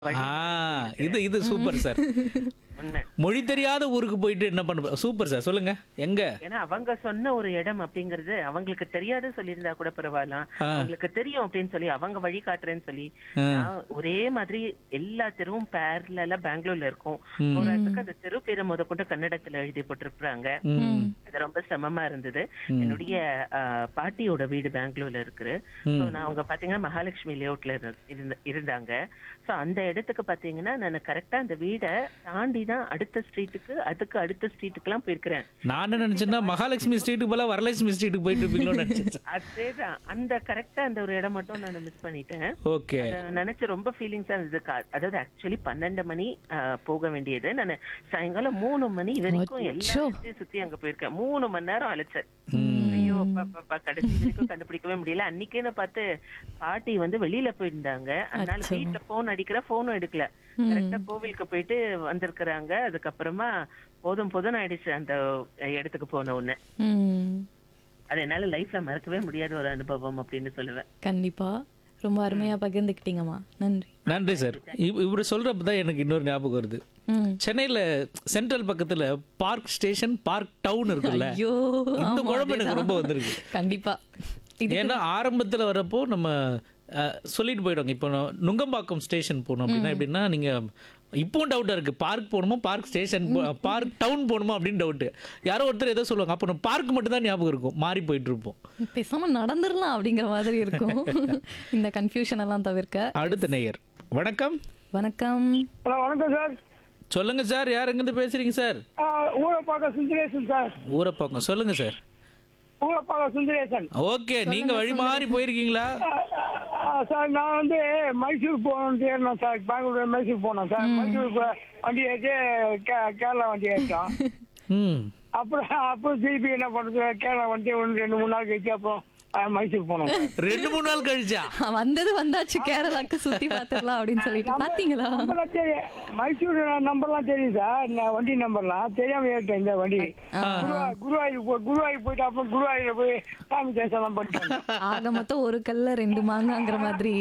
வழி ஆ இது இது சூப்பர் சார் உண்மை மொழி தெரியாத ஊருக்கு போயிட்டு என்ன பண்ண சூப்பர் சார் சொல்லுங்க எங்க ஏன்னா அவங்க சொன்ன ஒரு இடம் அப்படிங்கறது அவங்களுக்கு தெரியாது சொல்லியிருந்தா கூட பரவாயில்ல ஆ. அவங்களுக்கு தெரியும் அப்படின்னு சொல்லி அவங்க வழி காட்டுறேன்னு சொல்லி ஆ. நான் ஒரே மாதிரி எல்லா தெருவும் பேரல பெங்களூர்ல இருக்கும் ஒரு இடத்துக்கு அந்த தெரு பேரை முத கொண்டு கன்னடத்துல எழுதி போட்டிருப்பாங்க ம் அது ரொம்ப சிரமமா இருந்தது என்னுடைய ஆ, பாட்டியோட வீடு பெங்களூர்ல இருக்கு So, நான் அவங்க பாத்தீங்கன்னா மகாலட்சுமி லேஅவுட்ல இருந்தாங்க சோ அந்த இடத்துக்கு பாத்தீங்கன்னா நான் கரெக்டா அந்த வீடை தாண்டி தான் அடுத்த ஸ்ட்ரீட்டுக்கு அதுக்கு அடுத்த ஸ்ட்ரீட்டுக்கு எல்லாம் போயிருக்கிறேன் நான் என்ன நினைச்சேன்னா மகாலட்சுமி ஸ்ட்ரீட்டுக்கு போல வரலட்சுமி ஸ்ட்ரீட்டுக்கு போயிட்டு இருப்பீங்களோன்னு நினைச்சேன் அதேதான் அந்த கரெக்டா அந்த ஒரு இடம் மட்டும் நான் மிஸ் பண்ணிட்டேன் ஓகே அத நினைச்சு ரொம்ப ஃபீலிங்ஸா இருந்தது கா- அதாவது ஆக்சுவலி பன்னெண்டு மணி ஆ, போக வேண்டியது நான் சாயங்காலம் மூணு மணி வரைக்கும் எல்லா இடத்தையும் சுத்தி அங்க போயிருக்கேன் மூணு மணி நேரம் அழைச்சேன் ஐயோ அப்பா, அப்பா, அப்பா, கடைசி வரைக்கும் கண்டுபிடிக்கவே முடியல அன்னைக்குன்னு பார்த்து பாட்டி வந்து வெளியில போயிருந்தாங்க அதனால வீட்டுல போன் அடிக்கிற போனும் எடுக்கல கரெக்டா கோவிலுக்கு போயிட்டு வந்திருக்கிறாங்க அதுக்கப்புறமா போதும் போதும் ஆயிடுச்சு அந்த இடத்துக்கு போன உடனே ம் அது என்னால லைஃப்ல மறக்கவே முடியாத ஒரு அனுபவம் அப்படின்னு சொல்லுவேன் கண்டிப்பா ரொம்ப அருமையா பகிர்ந்துக்கிட்டீங்கம்மா நன்றி நன்றி சார் இவர் சொல்றப்ப தான் எனக்கு இன்னொரு ஞாபகம் வருது ம் சென்னையில சென்ட்ரல் பக்கத்துல பார்க் ஸ்டேஷன் பார்க் டவுன் இருக்குல்ல ஐயோ இந்த ஆமா, குழம்பு எனக்கு அதேதான். ரொம்ப வந்திருக்கு கண்டிப்பா இது ஏன்னா ஆரம்பத்துல வரப்போ நம்ம அஹ், சொல்லிட்டு போயிடுவாங்க இப்போ நான் நுங்கம்பாக்கம் ஸ்டேஷன் போகணும் அப்படின்னா எப்படின்னா நீங்க இப்பவும் டவுட்டா இருக்கு பார்க் போகணுமா பார்க் ஸ்டேஷன் பார்க் டவுன் போகணுமா அப்படின்னு டவுட் யாரோ ஒருத்தர் ஏதோ சொல்லுவாங்க அப்போ நம்ம பார்க் மட்டும் தான் ஞாபகம் இருக்கும் மாறி போயிட்டு இருப்போம் பேசாம நடந்துடலாம் அப்படிங்கிற மாதிரி இருக்கும் இந்த கன்ஃபியூஷன் எல்லாம் தவிர்க்க அடுத்த நேயர் வணக்கம் வணக்கம் ஹலோ வணக்கம் சார் சொல்லுங்க சார் யார் எங்கிருந்து பேசுறீங்க சார் ஆ, ஊரப்பாக்கம் சுந்தரேசன் சார் ஊரை பக்கம் சொல்லுங்க சார் ஊரப்பாக்கம் சுந்தரேசன் ஓகே நீங்க வழி மாறி போயிருக்கீங்களா ஆ, ஆ, சார் நான் வந்து மைசூர் போகணும்னு தேடினேன் சார் பெங்களூர் மைசூர் போனோம் சார் மைசூர் போ- வண்டி ஏற்றி கே- கேரளா வண்டி ஏற்றோம் ம் அப்புறம் அப்புறம் திருப்பி என்ன பண்ணுறது கேரளா வண்டி ஒன்று ரெண்டு மூணு நாள் கழிச்சு அப்புறம் ஆ, மைசூர் போனோம் சார். ரெண்டு மூணு நாள் கழிச்சா வந்தது வந்தாச்சு கேரளாக்கு சுத்தி பார்த்துடலாம் அப்படின்னு சொல்லிட்டு பாத்தீங்களா நம்பர்லாம் தெரியும் மைசூர் நம்பர்லாம் தெரியும் சார் நான் வண்டி நம்பர்லாம் தெரியாம ஏறிட்டேன் இந்த வண்டி குருவா- குருவாயூர் போ குருவாயூர் போயிட்டு அப்புறம் குருவாயூர் போய் சாமி தேசம்லாம் பண்ணிட்டேன் ஆக மொத்தம் ஒரு கல்ல ரெண்டு மாங்காங்கிற மாதிரி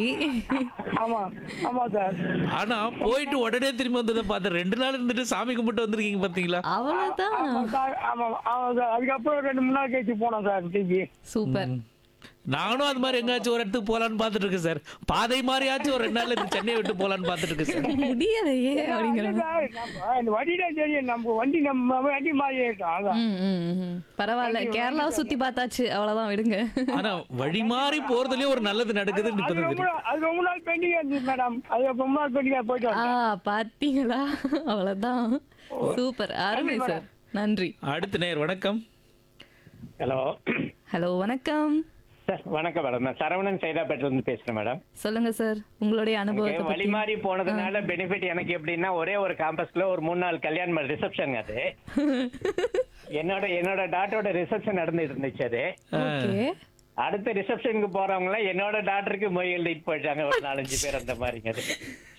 ஆமா ஆமா சார் ஆனா போயிட்டு உடனே திரும்பி வந்ததை பார்த்து ரெண்டு நாள் இருந்துட்டு சாமி கும்பிட்டு வந்திருக்கீங்க பாத்தீங்களா அவ்வளவுதான் ஆமா சார் ஆமா ஆமா சார் அதுக்கப்புறம் ரெண்டு மூணு நாள் கழிச்சு போனோம் சார் திருப்பி சூப்பர் நானும் அது மாதிரி எங்கேயாச்சும் ஒரு இடத்துக்கு போலான்னு பார்த்துட்டு இருக்கேன் சார் பாதை மாதிரியாச்சும் ஒரு ரெண்டு நாள்ல இந்த சென்னையை விட்டு போலான்னு பார்த்துட்டு இருக்கேன் சார் முடியலையே அப்படிங்கிற இல்ல சார், நம்ம இந்த வண்டி தான் தெரியும் நம்ம வண்டி நம்ம வண்டி மாதிரி ஏறிட்டோம் அதான் ம், ம், ம். பரவாயில்ல கேரளாவை சுத்தி பார்த்தாச்சு அவ்வளவுதான் விடுங்க ஆனா வழி மாறி போறதுலயே ஒரு நல்லது நடக்குதுன்னு அது இப்பதான் ரொம்ப தெரியும் நாள்- அது ரொம்ப நாள் பெண்டிங்கா இருந்துச்சு மேடம் அது ரொம்ப நாள் பெண்டிங்கா போயிட்டு ஆ வந்தேன். பாத்தீங்களா அவ்வளவுதான் சூப்பர் அருமை சார் நன்றி அடுத்த நேர் வணக்கம் ஹலோ ஹலோ வணக்கம் சார் வணக்கம் மேடம் நான் சரவணன் சைதாப்பேட்டில இருந்து பேசுறேன் மேடம் சொல்லுங்க சார் உங்களுடைய அனுபவத்தை வழி பத்தி மாறி போனதுனால பெனிஃபிட் எனக்கு எப்படின்னா ஒரே ஒரு கேம்பஸ்ல ஒரு மூணு நாள் கல்யாணம் ரிசப்ஷன் அது என்னோட என்னோட டாட்டரோட ரிசப்ஷன் நடந்துட்டு இருந்துச்சு அது ஓகே அடுத்த ரிசப்ஷனுக்கு போறவங்க எல்லாம் என்னோட டாக்டருக்கு மொய் எழுதிட்டு போயிட்டாங்க ஒரு நாலஞ்சு பேர் அந்த மாதிரிங்க அது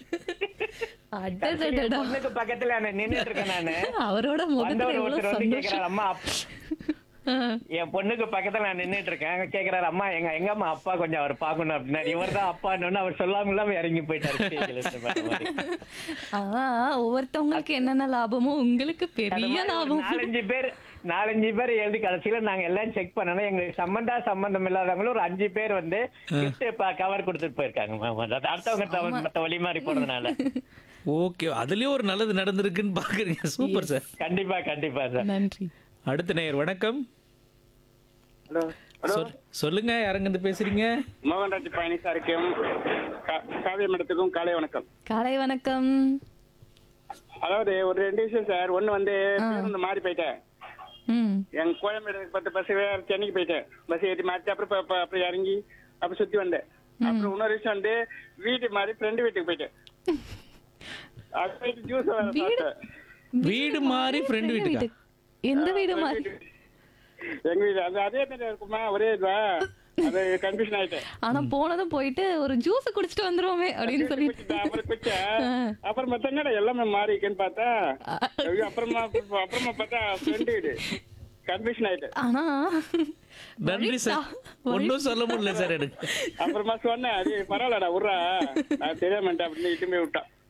அடடடடா பொண்ணுக்கு பக்கத்துல நான் நின்னுட்டு இருக்கேன் நானு அவரோட முகத்துல வந்தவர் எவ்வளவு ஒருத்தர் வந்து கேக்குறாரு சந்தோஷம் அம்மா அப்- ஆ, என் பொண்ணுக்கு பக்கத்துல நான் நின்னுட்டு இருக்கேன் அங்க கேக்குறாரு அம்மா எங்க எங்கம்மா அப்பா கொஞ்சம் அவர் பாக்கணும் அப்படின்னா இவர் தான் அப்பான்னு அவர் சொல்லாம இல்லாம இறங்கி போயிட்டாரு stage ல இருந்து மேடம் மாதிரி. ஆனா ஒவ்வொருத்தவங்களுக்கு என்னென்ன லாபமோ உங்களுக்கு அது பெரிய மாதிரி ஒரு லாபம் நாலஞ்சு பேர் நாலஞ்சு பேர் எழுதி கடைசியில நாங்க எல்லாம் செக் பண்ணணும் எங்களுக்கு சம்பந்தா சம்பந்தம் இல்லாதவங்களும் ஒரு அஞ்சு பேர் வந்து gift கவர் கொடுத்துட்டு போயிருக்காங்க மேம் அது அடுத்தவங்க தவ- மத்த வழி மாறி போறதுனால ஓகே அதுலயும் ஒரு நல்லது நடந்திருக்குன்னு பாக்குறீங்க சூப்பர் சார் கண்டிப்பா கண்டிப்பா சார் நன்றி அடுத்த நேயர் வணக்கம் ஹலோ ஹலோ சொல்- சொல்லுங்க யாருங்க இருந்து பேசுறீங்க மோகன்ராஜ் பழனிசாருக்கும் கா- காவிய மேடத்துக்கும் காலை வணக்கம் காலை வணக்கம் அதாவது ஒரு ரெண்டு விஷயம் சார் ஒண்ணு வந்து பேருந்து மாறி போயிட்டேன் ம் என் கோயம்பேடு பத்து பஸ் வேற சென்னைக்கு போயிட்டேன் பஸ் ஏற்றி மாற்றி அப்புறம் இப்ப- இப்ப- அப்புறம் இறங்கி அப்புறம் சுத்தி வந்தேன் அப்புறம் இன்னொரு விஷயம் வந்து வீட்டு மாதிரி ஃப்ரெண்டு வீட்டுக்கு போயிட்டேன் அது போயிட்டு ஜூஸ் வீடு வீடு மாறி ஃப்ரெண்ட் வீட்டுக்கா எந்த வீடு மாதிரி எங்க வீடு அது அதே மாதிரி இருக்குமா ஒரே இதுவா அது கன்ஃபியூஷன் ஆயிட்டேன் ஆனா போனதும் போயிட்டு ஒரு ஜூஸ் குடிச்சிட்டு வந்துருவோமே அப்படின்னு சொல்லிட்டு குடிச்சிட்டேன், அப்புறம் குடிச்சேன் அப்புறம் பார்த்தா என்னடா எல்லாமே மாறி இருக்குன்னு பார்த்தா ஐயோ, அப்புறமா அப்புறமா பார்த்தா ஃப்ரெண்டு வீடு கன்ஃபியூஷன் ஆயிட்டேன் ஆனா நன்றி சார் ஒன்றும் சொல்ல முடியல சார் எனக்கு அப்புறமா சொன்னேன் அது பரவாயில்லடா விட்றா நான் தெரியாமட்டேன் அப்படின்னு இட்டுமே விட்டான்